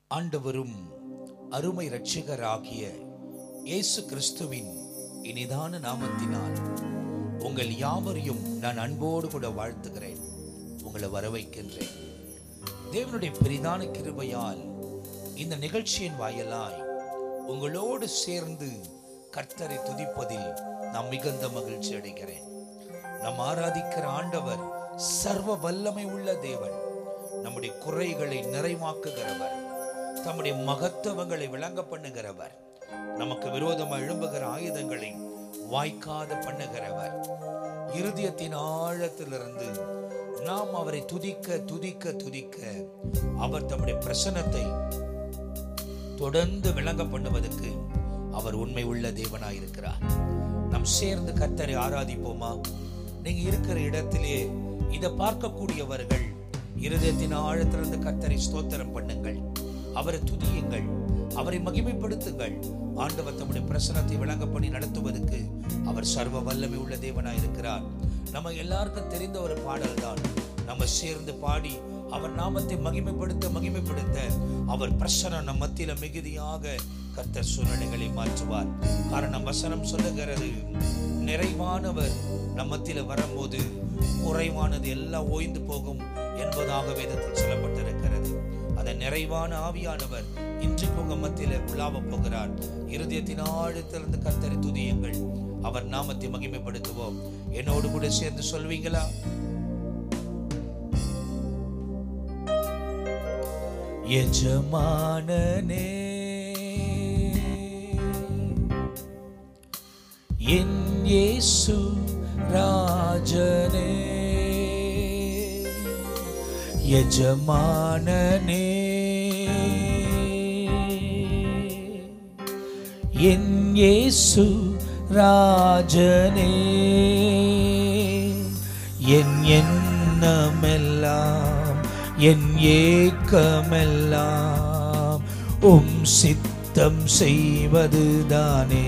ஆண்டவரும் அருமை இரட்சகராகிய இயேசு கிறிஸ்துவின் இனிதான நாமத்தினால் உங்கள் யாவரையும் நான் அன்போடு கூட வாழ்த்துகிறேன் உங்களை வரவைக்கின்றேன் தேவனுடைய பெரிதான கிருபையால் இந்த நிகழ்ச்சியின் வாயிலாய் உங்களோடு சேர்ந்து கர்த்தரை துதிப்பதில் நான் மிகுந்த மகிழ்ச்சி அடைகிறேன் நாம் ஆராதிக்கிற ஆண்டவர் சர்வ வல்லமை உள்ள தேவன் நம்முடைய குறைகளை நிறைவாக்குகிறவர் தம்முடைய மகத்துவங்களை விளங்க பண்ணுகிறவர் நமக்கு விரோதமாக எழும்புகிற ஆயுதங்களை வாய்க்காத பண்ணுகிறவர் இருதயத்தின் ஆழத்திலிருந்து நாம் அவரை துதிக்க துதிக்க துதிக்க அவர் தம்முடைய பிரசனத்தை தொடர்ந்து விளங்க பண்ணுவதற்கு அவர் உண்மை உள்ள தேவனாயிருக்கிறார் நாம் சேர்ந்து கர்த்தரை ஆராதிப்போமா நீங்க இருக்கிற இடத்திலே இதை பார்க்கக்கூடியவர்கள் இருதயத்தின் ஆழத்திலிருந்து கர்த்தரை ஸ்தோத்திரம் பண்ணுங்கள் அவரை துதியுங்கள் அவரை மகிமைப்படுத்துங்கள் ஆண்டவர் தம்முடைய பிரசனத்தை விளங்க பண்ணி நடத்துவதற்கு அவர் சர்வ வல்லமை உள்ள தேவனாய் இருக்கிறார் நம்ம எல்லாருக்கும் தெரிந்த ஒரு பாடல் தான் நம்ம சேர்ந்து பாடி அவர் நாமத்தை மகிமைப்படுத்த மகிமைப்படுத்த அவர் பிரசனம் நம் மத்தியில மிகுதியாக கர்த்தர் சூழ்நிலைகளை மாற்றுவார் காரணம் வசனம் சொல்லுகிறது நிறைவானவர் நம் மத்தியில வரும்போது குறைவானது எல்லாம் ஓய்ந்து போகும் என்பதாக வேதத்தில் சொல்லப்பட்டிருக்கிறது அந்த நிறைவான ஆவியானவர் இன்றைக்கு உங்க மத்தியில உலாவ போகிறார் இருதயத்தின் ஆழத்திலிருந்து கர்த்தரை துதியுங்கள் அவர் நாமத்தை மகிமைப்படுத்துவோம் என்னோடு கூட சேர்ந்து சொல்வீங்களா எஜமானனே என் இயேசு ராஜனே எஜமானனே என் இயேசு ராஜனே என் எண்ணமெல்லாம் என் ஏக்கமெல்லாம் உம் சித்தம் செய்வதுதானே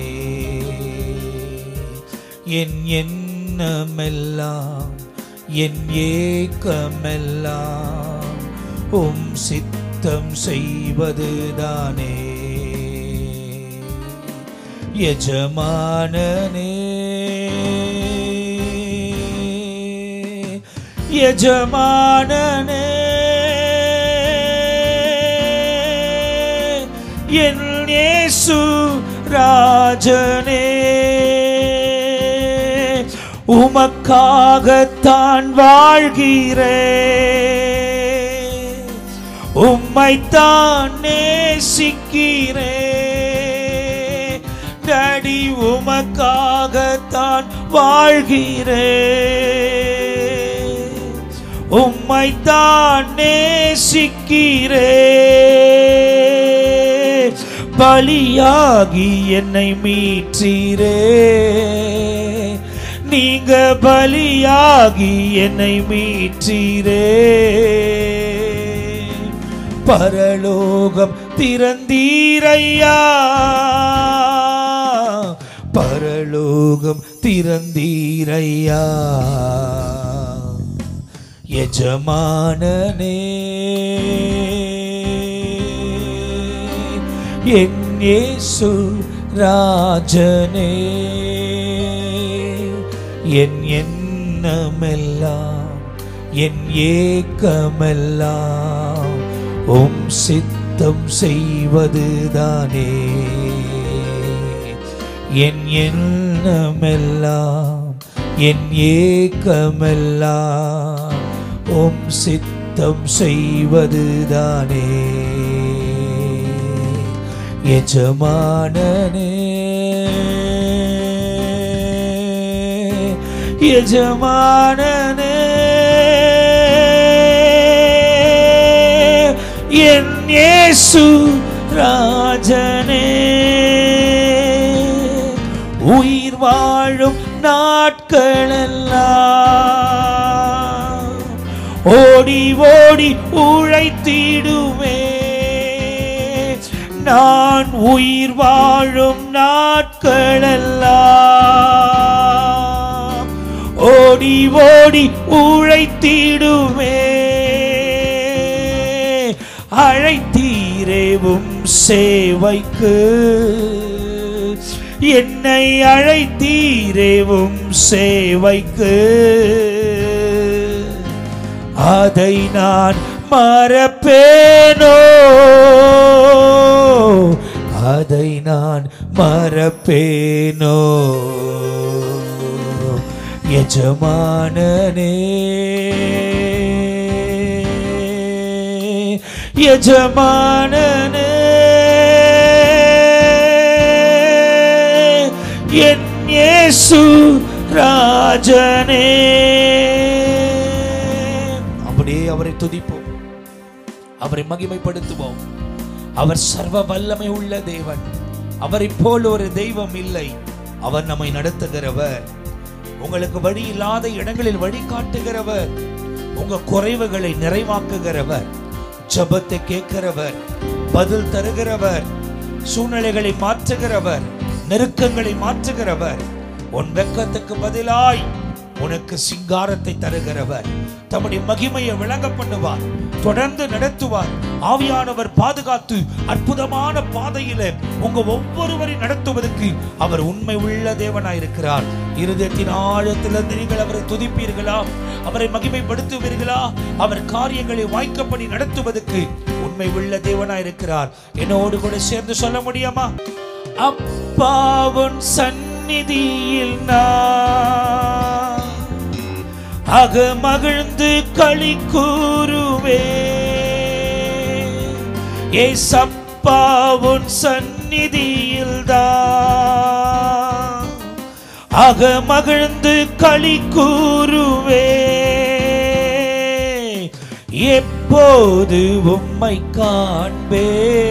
என் எண்ணமெல்லாம் என் ஏக்கமெல்லாம் உம் சித்தம் செய்வதுதானே எஜமானனே எஜமானனே என் இயேசு ராஜனே உமக்காகத்தான் வாழ்கிறே உம்மைத்தான் நேசிக்கிறே டடி உமக்காகத்தான் வாழ்கிறே உம்மைத்தான் நேசிக்கிறே பலியாகி என்னை மீற்றீரே நீங்க பலியாகி என்னை மீற்றீரே பரலோகம் திறந்தீரையா பரலோகம் திறந்தீரையா எஜமானனே என் இயேசு ராஜனே என் எண்ணமெல்லாம் என் ஏக்கமெல்லாம் உம் சித்தம் செய்வதுதானே என் எண்ணமெல்லாம் என் ஏக்கமெல்லாம் உம் சித்தம் செய்வதுதானே எஜமானனே எஜமானனே என் இயேசு ராஜனே உயிர் வாழும் நாட்களெல்லாம் ஓடி ஓடி உழைத்திடுவே நான் உயிர் வாழும் நாட்களெல்லாம் ஓடி ஓடி உழைத்திடுவே அழைத்த அழைத்தீரேவும் சேவைக்கு என்னை அழைத்தீரேவும் சேவைக்கு அதை நான் மறப்பேனோ அதை நான் மறப்பேனோ எஜமானனே எஜமானனே என் இயேசு ராஜனே அப்படியே அவரை துதிப்போம் அவரை மகிமைப்படுத்துவோம் அவர் சர்வ வல்லமை உள்ள தேவன் அவரை போல் ஒரு தெய்வம் இல்லை அவர் நம்மை நடத்துகிறவர் உங்களுக்கு வழி இல்லாத இடங்களில் வழி காட்டுகிறவர் உங்க குறைவுகளை நிறைவாக்குகிறவர் ஜெபத்தை கேட்கிறவர் பதில் தருகிறவர் சூழ்நிலைகளை மாற்றுகிறவர் நெருக்கங்களை மாற்றுகிறவர் உன் வெக்கத்துக்கு பதிலாய் உனக்கு சிங்காரத்தை தருகிறவர் தம்முடைய மகிமையை விளங்க பண்ணுவார் தொடர்ந்து நடத்துவார் ஆவியானவர் பாதுகாத்து அற்புதமான பாதையில உங்க ஒவ்வொருவரையும் நடத்துவதற்கு அவர் உண்மை உள்ள தேவனாயிருக்கிறார் இருதயத்தின் ஆழத்திலிருந்து நீங்கள் அவரை துதிப்பீர்களா அவரை மகிமைப்படுத்துவீர்களா அவர் காரியங்களை வாய்க்கப்படி நடத்துவதற்கு உண்மை உள்ள தேவனாயிருக்கிறார் என்னோடு கூட சேர்ந்து சொல்ல முடியுமா அப்பாவுன் சந்நிதியில் நான் அக மகிழ்ந்து களி கூறுவே ஏசப்பாவுன் சந்நிதியில் தான் அக மகிழ்ந்து களி கூறுவே எப்போது உம்மை காண்பே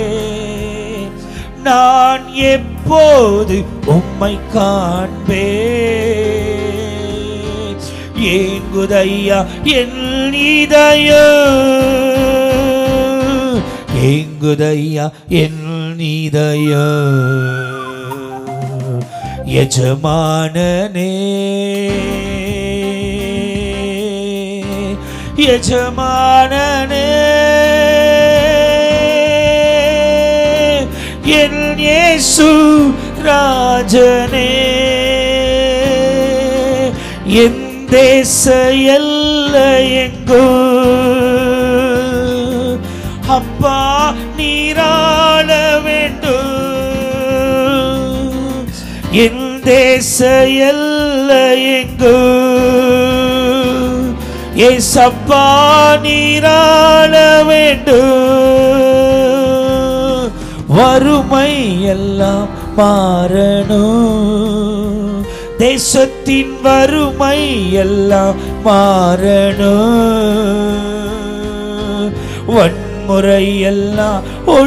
நான் எப்போது உம்மை காண்பே ஏங்குதையா என் இதயம் ஏங்குதையா என் இதயம் எஜமானனே எஜமானனே என் இயேசு ராஜனே என் தேச எல்லையெங்கோ அப்பா நீராள வேண்டும் என் தேச எல்லையெங்கோ ஏசப்பா நீராள வேண்டும் வறுமை எல்லாம் மாறணும் தேசத்தின் வறுமை எல்லாம் மாறணும் வன்முறை எல்லாம்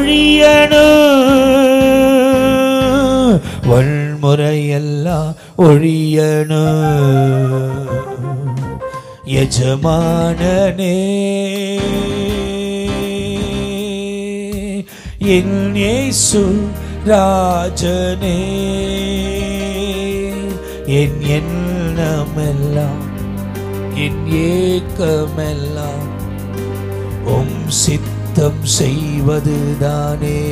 ஒழியணும் வன்முறை எல்லாம் ஒழியணும் எஜமானனே என் இயேசு ராஜனே என் எண்ணமெல்லாம் என் ஏக்கமெல்லாம் உம் சித்தம் செய்வதுதானே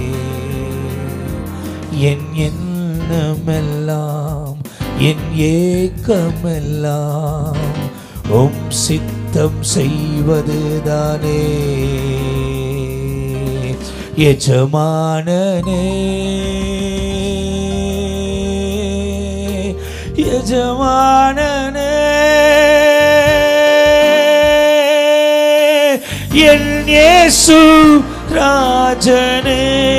என் எண்ணமெல்லாம் என் ஏக்கமெல்லாம் உம் சித்தம் செய்வதுதானே எஜமானனே எஜமானனே என் இயேசு ராஜனே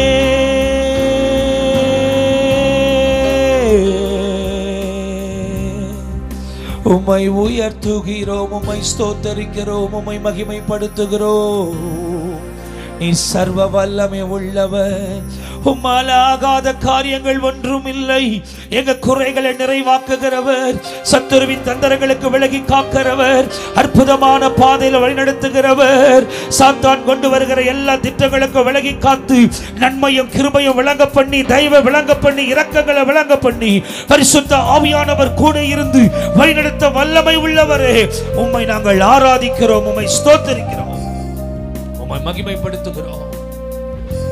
உம்மை உயர்த்துகிறோம் உம்மை ஸ்தோத்தரிக்கிறோம் உம்மை மகிமைப்படுத்துகிறோம் நீ சர்வ வல்லமை உள்ளவர் உம்மால் ஆகாத காரியங்கள் ஒன்றும் இல்லை எங்க குறைகளை நிறைவாக்குகிறவர் சத்துருவின் தந்தரங்களுக்கு விலகி காக்கிறவர் அற்புதமான பாதையில் வழிநடத்துகிறவர் சாத்தான் கொண்டு வருகிற எல்லா திட்டங்களுக்கும் விலகி காத்து நன்மையும் கிருபையும் விளங்க பண்ணி தெய்வ விளங்க பண்ணி இரக்கங்களை விளங்க பண்ணி பரிசுத்த ஆவியானவர் கூட இருந்து வழிநடத்த வல்லமை உள்ளவரே உம்மை நாங்கள் ஆராதிக்கிறோம் உம்மை ஸ்தோத்தரிக்கிறோம் உம்மை மகிமைப்படுத்துகிறோம்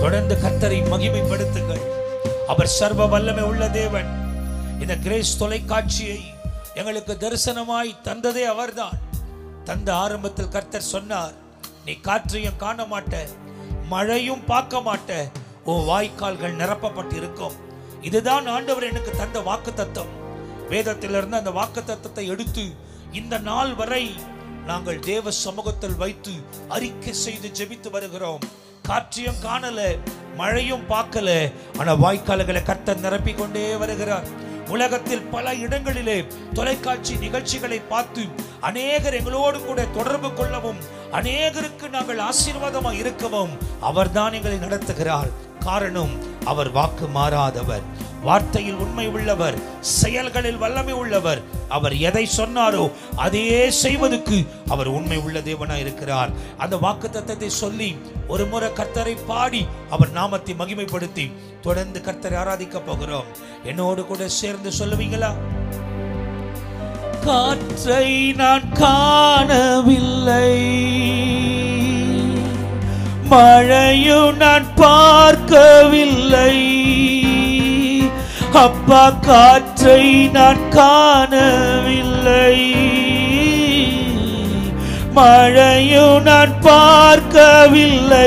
தொடர்ந்து கர்த்தரை மகிமைப்படுத்துங்கள் அவர் சர்வ வல்லமை உள்ள தேவன் இந்த கிரேஸ் தொலைக்காட்சியை எங்களுக்கு தரிசனமாய் தந்ததே அவர்தான் தந்த ஆரம்பத்தில் கர்த்தர் சொன்னார் நீ காற்றையும் காண மாட்ட மழையும் பார்க்க மாட்ட உன் வாய்க்கால்கள் நிரப்பப்பட்டு இருக்கும் இதுதான் ஆண்டவர் எனக்கு தந்த வாக்கு தத்தம் வேதத்திலிருந்து அந்த வாக்கு தத்தத்தை எடுத்து இந்த நாள் வரை நாங்கள் தேவ சமூகத்தில் வைத்து அறிக்கை செய்து ஜெபித்து வருகிறோம் காற்றையும் காணல மழையும் பார்க்கல ஆனா வாய்க்கால்களை கர்த்தர் நிரப்பிக் கொண்டே வருகிறார் உலகத்தில் பல இடங்களிலே தொலைக்காட்சி நிகழ்ச்சிகளை பார்த்து அநேகர் எங்களோடு கூட தொடர்பு கொள்ளவும் அநேகருக்கு நாங்கள் ஆசீர்வாதமாக இருக்கவும் அவர்தான் எங்களை நடத்துகிறார் காரணம் அவர் வாக்கு மாறாதவர் வார்த்தையில் உண்மை உள்ளவர் செயல்களில் வல்லமை உள்ளவர் அவர் எதை சொன்னாரோ அதையே செய்வதற்கு அவர் உண்மை உள்ள தேவனா இருக்கிறார் அந்த வாக்கு தத்தத்தை சொல்லி ஒரு முறை கர்த்தரை பாடி அவர் நாமத்தை மகிமைப்படுத்தி தொடர்ந்து கர்த்தரை ஆராதிக்க போகிறோம் என்னோடு கூட சேர்ந்து சொல்லுவீங்களா காற்றை நான் காணவில்லை மழையும் நான் பார்க்கவில்லை அப்பா காற்றை நான் காணவில்லை மழையும் நான் பார்க்கவில்லை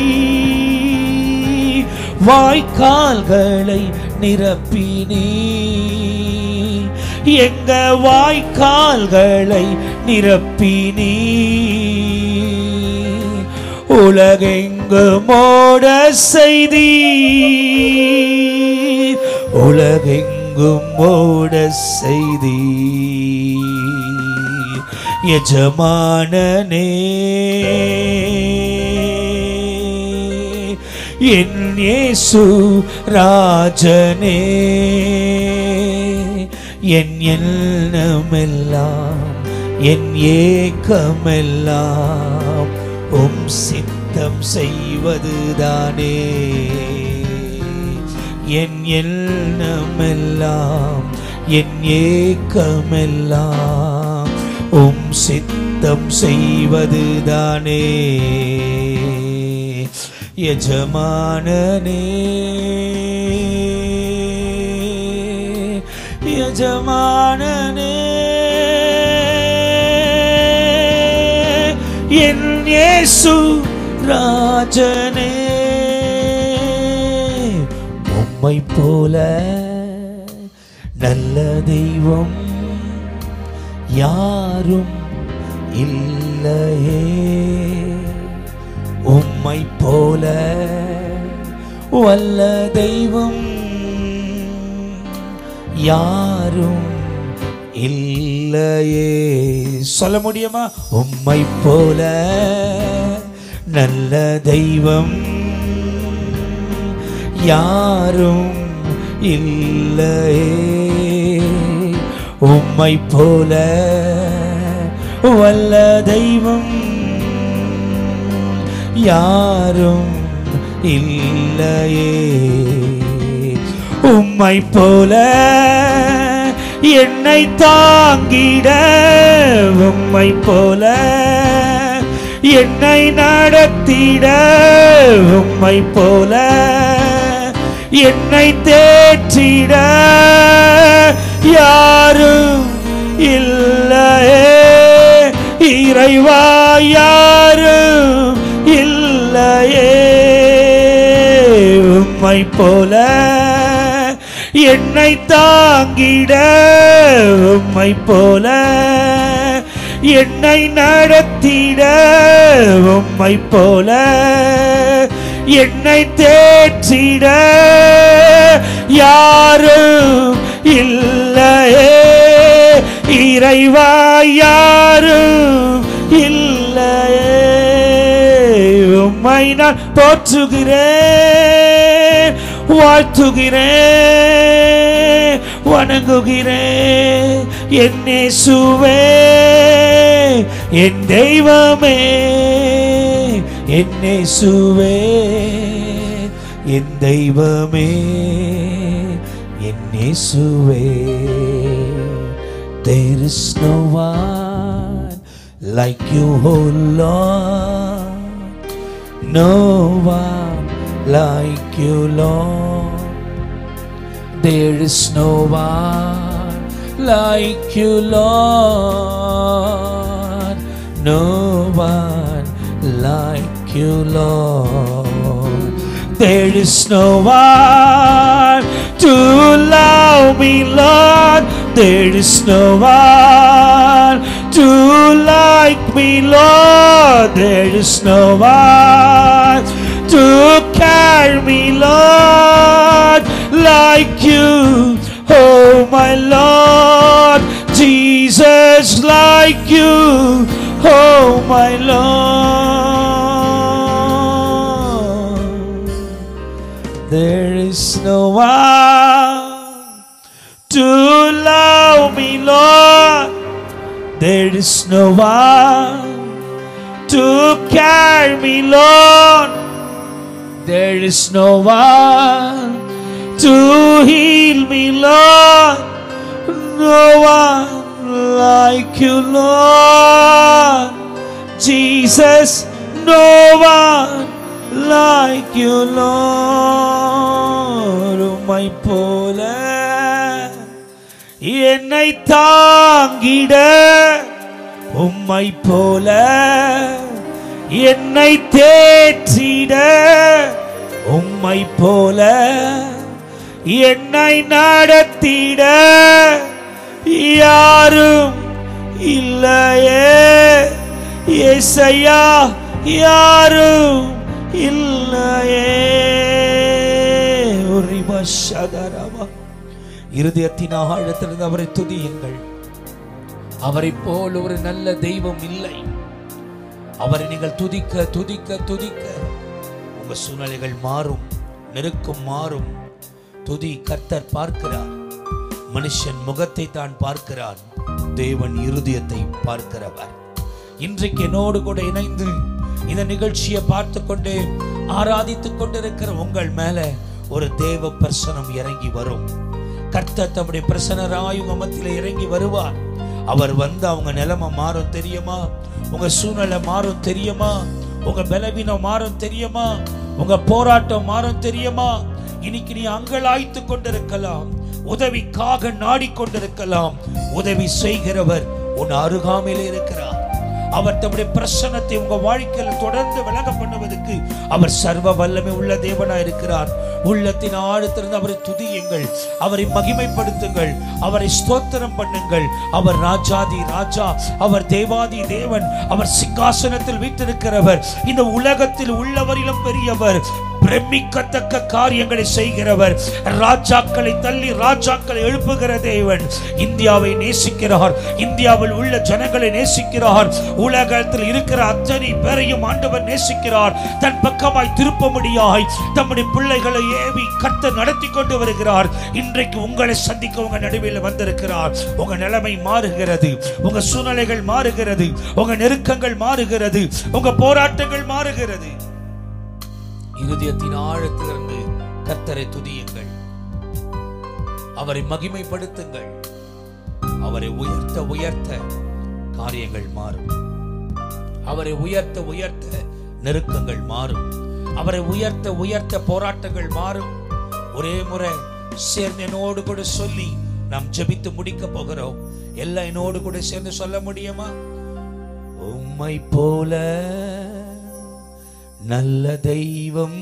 வாய்க்கால்களை நிரப்பினீ எங்க வாய்க்கால்களை நிரப்பினீ உலகெங்கு மோட செய்தி உலகெங்கும் மோட செய்தி எஜமானனே என் இயேசு ராஜனே என் எண்ணமெல்லாம் என் ஏக்கமெல்லாம் உம் சித்தம் செய்வதுதானே என் எண்ணமெல்லாம் என் ஏக்கமெல்லாம் உம் சித்தம் செய்வதுதானே எஜமானனே எஜமானனே என் இயேசு ராஜனே உம்மை போல நல்ல தெய்வம் யாரும் இல்லையே உம்மை போல வல்ல தெய்வம் யாரும் இல்லையே சொல்ல முடியுமா உம்மை போல நல்ல தெய்வம் யாரும் இல்லையே உம்மை போல வல்ல தெய்வம் யாரும் இல்லையே உம்மை போல என்னை தாங்கிட உம்மை போல என்னை நடத்திட உம்மை போல என்னை தேற்றிட யாரும் இல்லையே இறைவா யாரும் இல்லையே உம்மை போல என்னை தாங்கிட உம்மை போல என்னை நடத்திட உம்மை போல என்னை தேற்றிட யாரும் இல்லையே இறைவா யாரும் இல்லையே உம்மை நான் போற்றுகிறேன் வாழ்த்துகிறேன் வணங்குகிறேன் என் இயேசுவே என் தெய்வமே என் இயேசுவே என் தெய்வமே என் இயேசுவே There is no one like you, oh Lord. No one like you, Lord. There is no one like you, Lord. No one like you, Lord. There is no one to love me, Lord. There is no one to like me, Lord. There is no one to carry me, Lord, like you. Oh, my Lord, Jesus, like you. Oh, my Lord. There is no one to love me, Lord. There is no one to carry me, Lord. There is no one to heal me, Lord. No one like you, Lord. Jesus, no one like you, Lord. உம்மை போல என்னை தாங்கிட உம்மை போல என்னை தேற்றிட உம்மை போல என்னை நடத்திட யாரும் இல்லையே ஏசையா யாரும் இல்லையே ஒரு ரிபஷதரவா இருதயத்தின் ஆழத்திலிருந்து அவரை துதியுங்கள் அவரை போல் ஒரு நல்ல தெய்வம் இல்லை அவரை நீங்கள் துதிக்க துதிக்க துதிக்க உங்க சூழ்நிலைகள் மாறும் நெருக்கம் மாறும் துதி கர்த்தர் பார்க்கிறார் மனுஷன் முகத்தை தான் பார்க்கிறான் தேவன் இருதயத்தை பார்க்கிறவர் இன்றைக்கு என்னோடு கூட இணைந்து இந்த நிகழ்ச்சியை பார்த்து கொண்டு ஆராதித்துக் கொண்டிருக்கிற உங்கள் மேல ஒரு தேவ பிரசனம் இறங்கி வரும் கர்த்தர் தம்முடைய பிரசனராய் உங்க மத்தியில இறங்கி வருவார் அவர் வந்து அவங்க நிலைமை மாறும் தெரியுமா உங்க சூழ்நிலை மாறும் தெரியுமா உங்க பலவீனம் மாறும் தெரியுமா உங்க போராட்டம் மாறும் தெரியுமா இன்னைக்கு நீ அங்கலாய்த்து கொண்டிருக்கலாம் உதவிக்காக நாடிக்கொண்டிருக்கலாம் உதவி செய்கிறவர் உன் அருகாமையில் இருக்கிறார் அவர் தம்முடைய பிரசன்னத்தை உங்க வாழ்க்கையில தொடர்ந்து விளங்க பண்ணுவதற்கு அவர் சர்வ வல்லமை உள்ள தேவனா இருக்கிறார் உள்ளத்தின் ஆழத்திலிருந்து அவரை துதியுங்கள் அவரை மகிமைப்படுத்துங்கள் அவரை ஸ்தோத்திரம் பண்ணுங்கள் அவர் ராஜாதி ராஜா அவர் தேவாதி தேவன் அவர் சிங்காசனத்தில் வீட்டிருக்கிறவர் இந்த உலகத்தில் உள்ளவரிலும் பெரியவர் பிரமிக்கத்தக்க காரியங்களை செய்கிறவர் ராஜாக்களை தள்ளி ராஜாக்களை எழுப்புகிற தேவன் இந்தியாவை நேசிக்கிறார் இந்தியாவில் உள்ள ஜனங்களை நேசிக்கிறார் உலகத்தில் இருக்கிற அத்தனை பேரையும் ஆண்டவர் நேசிக்கிறார் தன் பக்கமாய் திருப்பமுடியாய் தம்முடைய பிள்ளைகளை ஏவி கத்த நடத்தி கொண்டு வருகிறார் இன்றைக்கு உங்களை சந்திக்க உங்க நடுவில் வந்திருக்கிறார் உங்க நிலைமை மாறுகிறது உங்க சூழ்நிலைகள் மாறுகிறது உங்க நெருக்கங்கள் மாறுகிறது உங்க போராட்டங்கள் மாறுகிறது இருதயத்தின் ஆழத்திலிருந்து கர்த்தரை துதியுங்கள் அவரை மகிமைப்படுத்துங்கள் அவரை உயர்த்த உயர்த்த காரியங்கள் மாறும் அவரை உயர்த்த உயர்த்த நெருக்கங்கள் மாறும் அவரை உயர்த்த உயர்த்த போராட்டங்கள் மாறும் ஒரே முறை சேர்ந்து என்னோடு கூட சொல்லி நாம் ஜெபித்து முடிக்க போகிறோம் எல்லாம் என்னோடு கூட சேர்ந்து சொல்ல முடியுமா உம்மை போல நல்ல தெய்வம்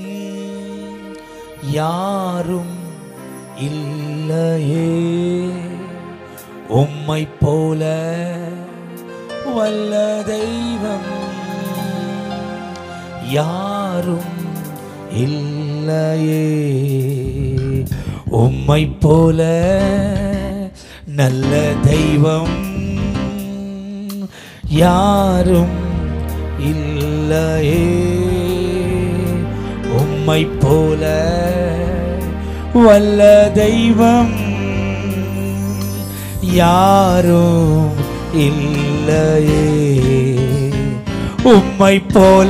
யாரும் இல்லையே உம்மை போல வல்ல தெய்வம் யாரும் இல்லையே உம்மை போல நல்ல தெய்வம் யாரும் இல்லையே உம்மை போல வல்ல தெய்வம் யாரும் இல்லையே உம்மை போல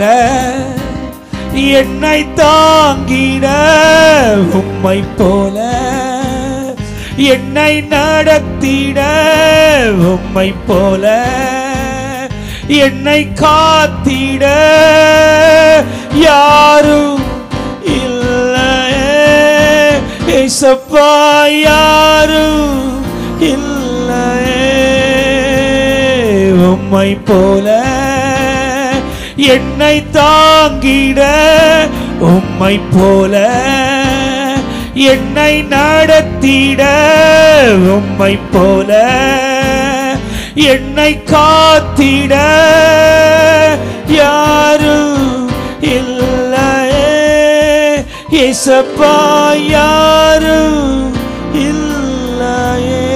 என்னை தாங்கிட உம்மை போல என்னை நடத்திட உம்மை போல என்னை காத்திட யாரும் இல்ல ஏசப்பா யாரும் இல்லையே உம்மை போல என்னை தாங்கிட உம்மை போல என்னை நடத்திட உம்மை போல என்னை காத்திட யாரும் இல்லையே இசப்பா யாரும் இல்லையே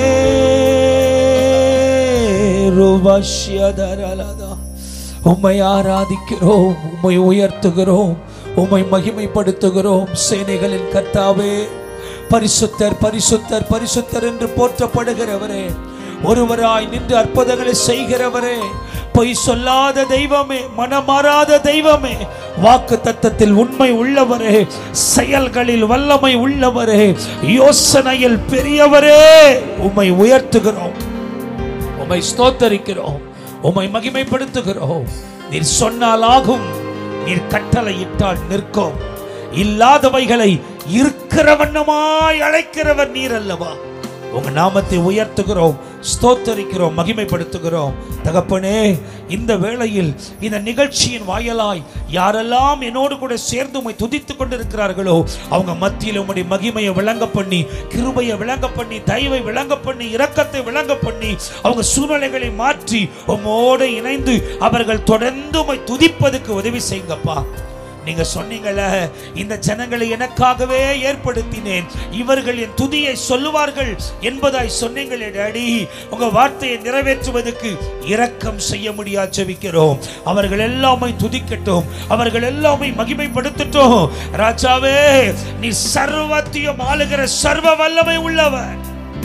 ரூபாஷ்யதரலதா உம்மை ஆராதிக்கிறோம் உம்மை உயர்த்துகிறோம் உம்மை மகிமைப்படுத்துகிறோம் சேனைகளின் கர்த்தாவே பரிசுத்தர் பரிசுத்தர் பரிசுத்தர் என்று போற்றப்படுகிறவரே ஒருவராய் நின்று அற்புதங்களை செய்கிறவரே பொய் சொல்லாத தெய்வமே மனமாறாத தெய்வமே வாக்கு தத்தத்தில் உண்மை உள்ளவரே செயல்களில் வல்லமை உள்ளவரே யோசனையில் பெரியவரே உம்மை உயர்த்துகிறோம் உம்மை ஸ்தோத்தரிக்கிறோம் உம்மை மகிமைப்படுத்துகிறோம் நீர் சொன்னால் ஆகும் நீர் கட்டளையிட்டால் நிற்கும் இல்லாதவைகளை இருக்கிற வண்ணமாய் அழைக்கிறவர் நீர் அல்லவா உங்க நாமத்தை உயர்த்துகிறோம் ஸ்தோத்தரிக்கிறோம் மகிமைப்படுத்துகிறோம் தகப்பனே இந்த வேளையில் இந்த நிகழ்ச்சியின் வாயலாய் யாரெல்லாம் என்னோடு கூட சேர்ந்து உம்மை துதித்துக் கொண்டிருக்கிறார்களோ அவங்க மத்தியில் உம்முடைய மகிமையை விளங்க பண்ணி கிருபையை விளங்க பண்ணி தயவை விளங்க பண்ணி இரக்கத்தை விளங்க பண்ணி அவங்க சூழ்நிலைகளை மாற்றி உம்மோடு இணைந்து அவர்கள் தொடர்ந்து உம்மை துதிப்பதற்கு உதவி செய்யுங்கப்பா நீங்க சொன்னீங்கல்ல இந்த ஜனங்களை எனக்காகவே ஏற்படுத்தினேன் இவர்கள் என் துதியை சொல்லுவார்கள் என்பதாய் சொன்னீங்களே டாடி உங்க வார்த்தையை நிறைவேற்றுவதற்கு இரக்கம் செய்ய முடியாது ஜெபிக்கிறோம் அவர்கள் எல்லாமே துதிக்கட்டும் அவர்கள் எல்லாமே மகிமைப்படுத்தட்டும் ராஜாவே நீ சர்வத்தையும் ஆளுகிற சர்வ வல்லமை உள்ளவர்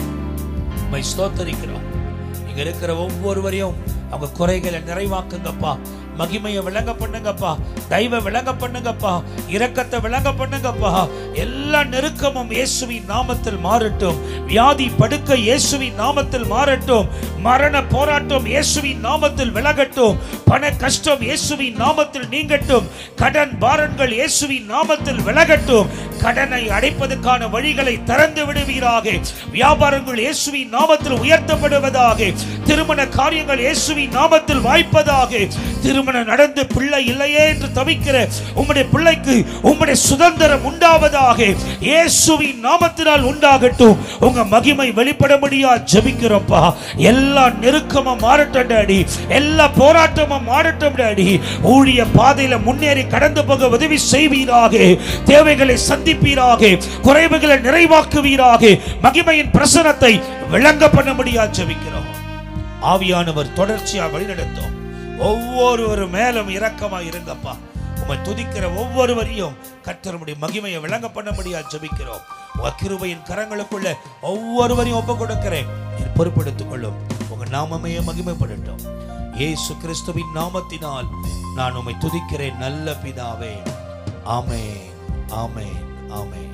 உம்மை ஸ்தோத்தரிக்கிறோம் இங்க இருக்கிற ஒவ்வொருவரையும் அவங்க குறைகளை நிறைவாக்குங்கப்பா மகிமையை விளங்க பண்ணுங்கப்பா தெய்வ விளங்க பண்ணுங்கப்பா இரக்கத்தை விளங்க பண்ணுங்கப்பா எல்லா நெருக்கமும் இயேசுவின் நாமத்தில் மாறட்டும் வியாதி படுக்க இயேசுவின் நாமத்தில் மாறட்டும் மரண போராட்டம் இயேசுவின் நாமத்தில் விலகட்டும் பண கஷ்டம் இயேசுவின் நாமத்தில் நீங்கட்டும் கடன் பாரன்கள் இயேசுவின் நாமத்தில் விலகட்டும் கடனை அடைப்பதற்கான வழிகளை திறந்து விடுவீராக வியாபாரங்கள் இயேசுவின் நாமத்தில் உயர்த்தப்படுவதாக திருமண காரியங்கள் இயேசுவின் நாமத்தில் வாய்ப்பதாக திருமணம் நடந்து பிள்ளை இல்லையே என்று தவிக்கிற உம்முடைய பிள்ளைக்கு உம்முடைய சுதந்திரம் உண்டாவதாக இயேசுவின் நாமத்தினால் உண்டாகட்டும் உங்க மகிமை வெளிப்பட முடியா ஜெபிக்கிறோம்ப்பா எல்லா நெருக்கமும் மாறட்டும் டாடி எல்லா போராட்டமும் மாறட்டும் டாடி ஊழிய பாதையில முன்னேறி கடந்து போக உதவி செய்வீராக தேவைகளை சந்திப்பீராக குறைவுகளை நிறைவாக்குவீராக மகிமையின் பிரசனத்தை விளங்க பண்ண முடியா ஜெபிக்கிறோம் ஆவியானவர் தொடர்ச்சியா வழிநடத்தும் ஒவ்வொருவர் மேலும் இரக்கமா இருங்கப்பா உம்மை துதிக்கிற ஒவ்வொருவரையும் கர்த்தருடைய மகிமையை விளங்க பண்ண முடியாது ஜெபிக்கிறோம் உங்க கிருபையின் கரங்களுக்குள்ள ஒவ்வொருவரையும் ஒப்பு கொடுக்கிறேன் நீர் பொறுப்பெடுத்துக் கொள்ளும் உங்க நாமமே மகிமைப்படட்டும் இயேசு கிறிஸ்துவின் நாமத்தினால் நான் உம்மை துதிக்கிறேன் நல்ல பிதாவே ஆமென் ஆமென் ஆமென்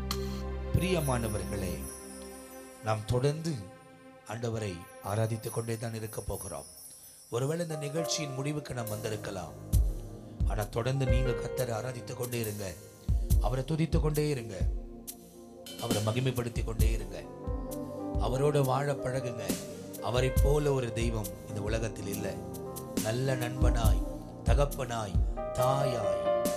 பிரியமானவர்களே நாம் தொடர்ந்து ஆண்டவரை ஆராதித்துக் கொண்டே தான் இருக்க போகிறோம் ஒருவேளை இந்த நிகழ்ச்சியின் முடிவுக்கு நாம் வந்திருக்கலாம் ஆனா தொடர்ந்து நீங்க கத்தரை ஆராதித்துக் கொண்டே இருங்க அவரை துதித்துக் கொண்டே இருங்க அவரை மகிமைப்படுத்திக் கொண்டே இருங்க அவரோட வாழ பழகுங்க அவரை போல ஒரு தெய்வம் இந்த உலகத்தில் இல்லை நல்ல நண்பனாய் தகப்பனாய் தாயாய்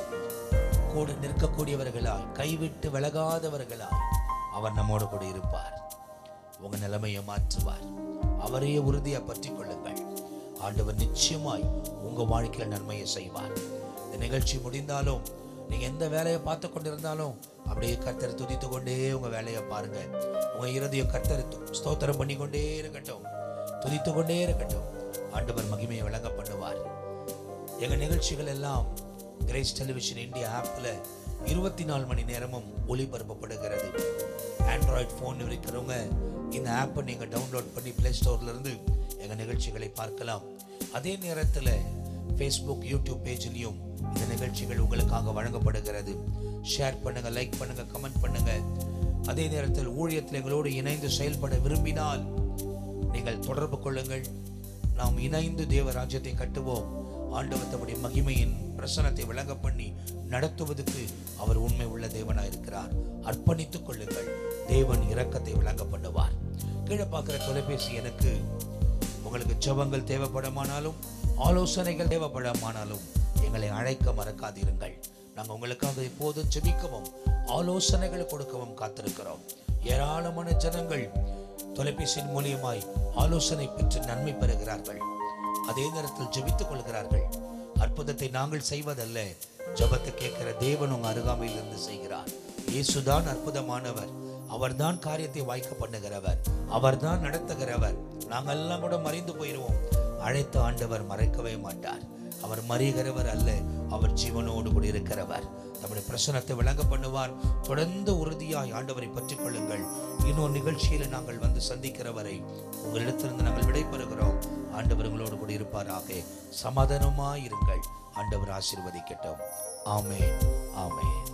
கூட நிற்கக்கூடியவர்களாய் கைவிட்டு விலகாதவர்களாய் அவர் நம்மோடு கூட இருப்பார் உங்க நிலைமையை மாற்றுவார் அவரையே உறுதியா பற்றிக் கொள்ளுங்கள் ஆண்டவர் நிச்சயமாய் உங்க வாழ்க்கையில நன்மையை செய்வார் இந்த நிகழ்ச்சி முடிந்தாலும் நீங்க எந்த வேலையை பார்த்து கொண்டிருந்தாலும் அப்படியே கர்த்தரை துதித்து கொண்டே உங்க வேலையை பாருங்க உங்க இருதயம் கர்த்தரை து- ஸ்தோத்திரம் பண்ணி கொண்டே இருக்கட்டும் துதித்து கொண்டே இருக்கட்டும் ஆண்டவர் மகிமையை விளங்க பண்ணுவார் எங்க நிகழ்ச்சிகள் எல்லாம் கிரேஸ் டெலிவிஷன் இந்தியா ஆப்ல இருபத்தி நாலு மணி நேரமும் ஒளிபரப்பப்படுகிறது ஆண்ட்ராய்ட் ஃபோன் இருக்கிறவங்க இந்த ஆப்பை நீங்க டவுன்லோட் பண்ணி பிளே ஸ்டோர்ல இருந்து எங்க நிகழ்ச்சிகளை பார்க்கலாம் அதே நேரத்தில் ஃபேஸ்புக் யூடியூப் பேஜ்லையும் இந்த நிகழ்ச்சிகள் உங்களுக்காக வழங்கப்படுகிறது ஷேர் பண்ணுங்க லைக் பண்ணுங்க கமெண்ட் பண்ணுங்க அதே நேரத்தில் ஊழியத்தில் எங்களோடு இணைந்து செயல்பட விரும்பினால் நீங்கள் தொடர்பு கொள்ளுங்கள் நாம் இணைந்து தேவ ராஜ்யத்தை கட்டுவோம் ஆண்டவர் தம்முடைய மகிமையின் பிரசனத்தை விளங்க பண்ணி நடத்துவதற்கு அவர் உண்மை உள்ள தேவனாய் இருக்கிறார் அர்ப்பணித்துக் கொள்ளுங்கள் தேவன் இரக்கத்தை விளங்க பண்ணுவார் கீழே பார்க்கிற தொலைபேசி எனக்கு உங்களுக்கு ஜெபங்கள் தேவைப்படுமானாலும் ஆலோசனைகள் தேவைப்படுமானாலும் எங்களை அழைக்க மறக்காதிருங்கள் நாங்கள் உங்களுக்காக எப்போதும் ஜெபிக்கவும் ஆலோசனைகள் கொடுக்கவும் காத்திருக்கிறோம் ஏராளமான ஜனங்கள் தொலைபேசியின் மூலியமாய் ஆலோசனை பெற்று நன்மை பெறுகிறார்கள் அதே நேரத்தில் ஜெபித்துக் கொள்கிறார்கள் அற்புதத்தை நாங்கள் செய்வதல்ல ஜெபத்தை கேட்கிற தேவன் உங்க அருகாமையில் இருந்து செய்கிறார் இயேசுதான் அற்புதமானவர் அவர்தான் காரியத்தை வாய்க்க பண்ணுகிறவர் அவர்தான் நடத்துகிறவர் நாங்கெல்லாம் கூட மறைந்து போயிடுவோம் அழைத்த ஆண்டவர் மறைக்கவே மாட்டார் அவர் மறிகிறவர் அல்ல அவர் ஜீவனோடு கூட இருக்கிறவர் நம்முடைய பிரசனத்தை விளங்க பண்ணுவார் தொடர்ந்து உறுதியாய் ஆண்டவரை பற்றிக் கொள்ளுங்கள் இன்னொரு நிகழ்ச்சியில நாங்கள் வந்து சந்திக்கிற வரை உங்களிடத்திலிருந்து நாங்கள் விடைபெறுகிறோம் ஆண்டவர் உங்களோடு கூட இருப்பாராக சமாதானமாய் இருங்கள் ஆண்டவர் ஆசீர்வதிக்கட்டும் ஆமென் ஆமென்